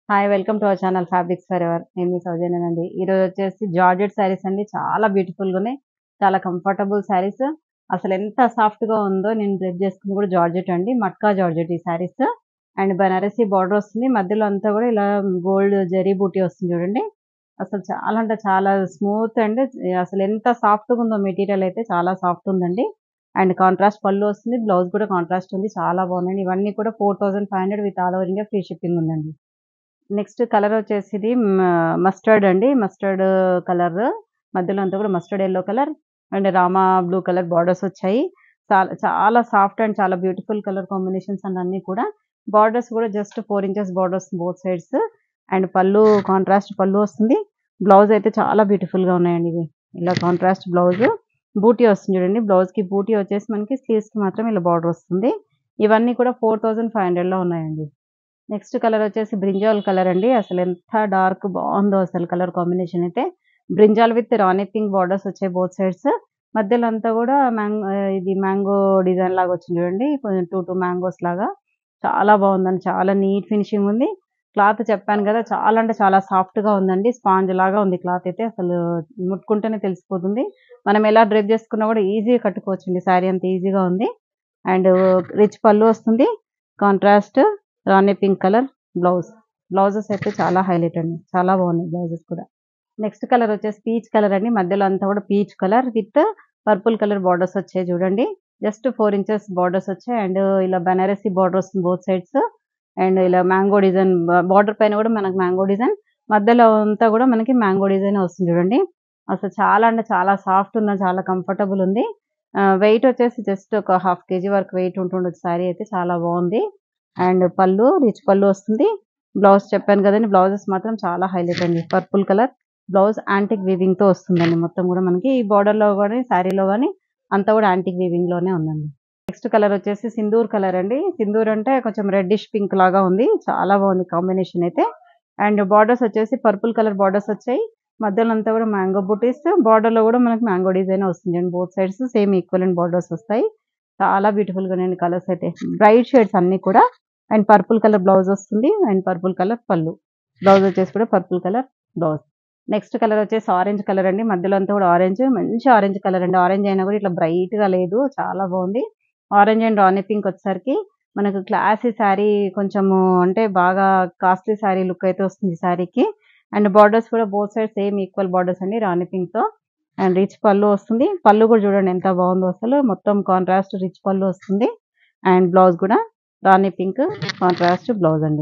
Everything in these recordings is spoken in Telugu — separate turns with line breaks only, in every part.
hi welcome to our channel fabrics for ever నేను మీ సౌజన్యనండి ఈరోజు వచ్చేసి జార్జెట్ శారీస్ అండి చాలా బ్యూటిఫుల్గా ఉన్నాయి చాలా కంఫర్టబుల్ శారీస్ అసలు ఎంత సాఫ్ట్గా ఉందో నేను డ్రెస్ చేసుకుంది కూడా జార్జెట్ అండి మట్కా జార్జెట్ ఈ శారీస్ అండ్ బనారసి బార్డర్ వస్తుంది మధ్యలో అంతా కూడా ఇలా గోల్డ్ జరీ బూటీ వస్తుంది చూడండి అసలు చాలా అంటే చాలా స్మూత్ అండ్ అసలు ఎంత సాఫ్ట్గా ఉందో మెటీరియల్ అయితే చాలా సాఫ్ట్ ఉందండి అండ్ కాంట్రాస్ట్ పళ్ళు వస్తుంది బ్లౌజ్ కూడా కాంట్రాస్ట్ ఉంది చాలా బాగుందండి ఇవన్నీ కూడా four thousand five hundred with all over India free shipping ఉందండి నెక్స్ట్ కలర్ వచ్చేసి ఇది మస్టర్డ్ అండి మస్టర్డ్ కలర్ మధ్యలో అంతా కూడా mustard yellow colour and Rama blue colour borders వచ్చాయి చాలా చాలా సాఫ్ట్ అండ్ చాలా బ్యూటిఫుల్ కలర్ కాంబినేషన్స్ అండ్ అన్ని కూడా బార్డర్స్ కూడా just four inches borders both sides and పళ్ళు కాంట్రాస్ట్ పళ్ళు వస్తుంది బ్లౌజ్ అయితే చాలా beautiful గా ఉన్నాయండి ఇవి ఇలా కాంట్రాస్ట్ బ్లౌజ్ బూటీ వస్తుంది చూడండి బ్లౌజ్ కి బూటీ వచ్చేసి మనకి స్లీవ్స్ కి మాత్రం ఇలా బార్డర్ వస్తుంది ఇవన్నీ కూడా ఫోర్ థౌజండ్ ఫైవ్ హండ్రెడ్ లో ఉన్నాయండి నెక్స్ట్ కలర్ వచ్చేసి బ్రింజాల్ కలర్ అండి అసలు ఎంత డార్క్ బాగుందో అసలు కలర్ కాంబినేషన్ అయితే brinjal with Rani pink borders వచ్చాయి బోత్ సైడ్స్ మధ్యలో అంతా కూడా మ్యాంగో ఇది మ్యాంగో డిజైన్ లాగా వచ్చింది చూడండి కొంచెం టూ టూ మ్యాంగోస్ లాగా చాలా బాగుందండి చాలా నీట్ ఫినిషింగ్ ఉంది క్లాత్ చెప్పాను కదా చాలా అంటే చాలా సాఫ్ట్ గా ఉందండి స్పాంజ్ లాగా ఉంది క్లాత్ అయితే అసలు ముట్టుకుంటేనే తెలిసిపోతుంది మనం ఎలా డ్రెస్ చేసుకున్నా కూడా ఈజీగా కట్టుకోవచ్చండి శారీ అంత ఈజీగా ఉంది అండ్ రిచ్ పళ్ళు వస్తుంది contrast Rani pink colour blouse blouses అయితే చాలా హైలైట్ అండి చాలా బాగున్నాయి బ్లౌజెస్ కూడా నెక్స్ట్ కలర్ వచ్చేసి పీచ్ కలర్ అండి మధ్యలో అంతా కూడా peach colour with purple colour borders వచ్చాయి చూడండి జస్ట్ ఫోర్ ఇంచెస్ బార్డర్స్ వచ్చాయి అండ్ ఇలా బనారసి బార్డర్ వస్తుంది బోత్ సైడ్స్ అండ్ ఇలా మ్యాంగో డిజైన్ బార్డర్ పైన కూడా మనకి మ్యాంగో డిజైన్ మధ్యలో అంతా కూడా మనకి మ్యాంగో డిజైన్ వస్తుంది చూడండి అసలు చాలా అంటే చాలా సాఫ్ట్ ఉన్న చాలా కంఫర్టబుల్ ఉంది వెయిట్ వచ్చేసి జస్ట్ ఒక హాఫ్ కేజీ వరకు వెయిట్ ఉంటుండొచ్చు శారీ అయితే చాలా బాగుంది అండ్ పళ్ళు రిచ్ పళ్ళు వస్తుంది బ్లౌజ్ చెప్పాను కదండి బ్లౌజెస్ మాత్రం చాలా హైలైట్ అండి purple colour blouse antique weaving తో వస్తుందండి మొత్తం కూడా మనకి ఈ బార్డర్ లో కానీ శారీలో కానీ అంతా కూడా యాంటిక్ వీవింగ్ లోనే ఉందండి నెక్స్ట్ కలర్ వచ్చేసి సింధూర్ కలర్ అండి సింధూర్ అంటే కొంచెం రెడ్డిష్ పింక్ లాగా ఉంది చాలా బాగుంది కాంబినేషన్ అయితే అండ్ బార్డర్స్ వచ్చేసి పర్పుల్ కలర్ బార్డర్స్ వచ్చాయి మధ్యలో అంతా కూడా మ్యాంగో బుటీస్ బార్డర్ లో కూడా మనకి మ్యాంగో డిజైన్ వస్తుంది అండి both sides same equal and borders వస్తాయి చాలా బ్యూటిఫుల్ గా ఉన్నాయి కలర్స్ అయితే బ్రైట్ షేడ్స్ అన్ని కూడా అండ్ పర్పుల్ కలర్ బ్లౌజ్ వస్తుంది అండ్ పర్పుల్ కలర్ పళ్ళు బ్లౌజ్ వచ్చేసి కూడా purple colour blouse next colour వచ్చేసి ఆరెంజ్ కలర్ అండి మధ్యలో అంతా కూడా ఆరెంజ్ మంచి ఆరెంజ్ కలర్ అండి ఆరెంజ్ అయినా కూడా ఇట్లా బ్రైట్ గా లేదు చాలా బాగుంది ఆరెంజ్ అండ్ రాణి పింక్ వచ్చేసరికి మనకు క్లాసీ శారీ కొంచెము అంటే బాగా కాస్ట్లీ శారీ లుక్ అయితే వస్తుంది ఈ శారీకి అండ్ బార్డర్స్ కూడా both side same equal borders అండి రాణి పింక్ తో అండ్ రిచ్ పళ్ళు వస్తుంది పళ్ళు కూడా చూడండి ఎంత బాగుందో అసలు మొత్తం కాంట్రాస్ట్ రిచ్ పళ్ళు వస్తుంది అండ్ బ్లౌజ్ కూడా రాణి పింక్ కాంట్రాస్ట్ బ్లౌజ్ అండి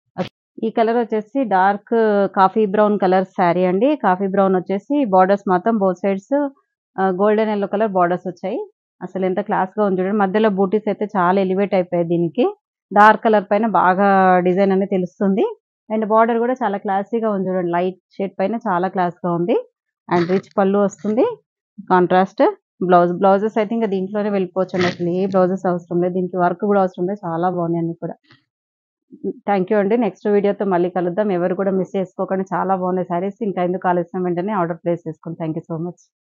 ఈ కలర్ వచ్చేసి dark coffee brown colour sari అండి కాఫీ బ్రౌన్ వచ్చేసి బార్డర్స్ మొత్తం both sides golden yellow colour borders వచ్చాయి అసలు ఎంత క్లాస్ గా ఉంది చూడండి మధ్యలో బూటీస్ అయితే చాలా ఎలివేట్ అయిపోయాయి దీనికి డార్క్ కలర్ పైన బాగా డిజైన్ అనేది తెలుస్తుంది అండ్ బార్డర్ కూడా చాలా క్లాసీగా ఉంది చూడండి లైట్ షేడ్ పైన చాలా క్లాస్ గా ఉంది అండ్ రిచ్ పళ్ళు వస్తుంది కాంట్రాస్ట్ బ్లౌజ్ బ్లౌజెస్ అయితే ఇంకా దీంట్లోనే వెళ్ళిపోవచ్చు అండి అసలు ఏ బ్లౌజెస్ అవసరం లేదు దీనికి వర్క్ కూడా అవసరం లేదు చాలా బాగున్నాయి అన్ని కూడా థ్యాంక్ యూ అండి నెక్స్ట్ వీడియోతో మళ్ళీ కలుద్దాం ఎవరు కూడా మిస్ చేసుకోకండి చాలా బాగున్నాయి సారీస్ ఇంకా ఎందుకు ఆలస్యం వెంటనే ఆర్డర్ ప్లేస్ చేసుకోండి థ్యాంక్ యూ సో మచ్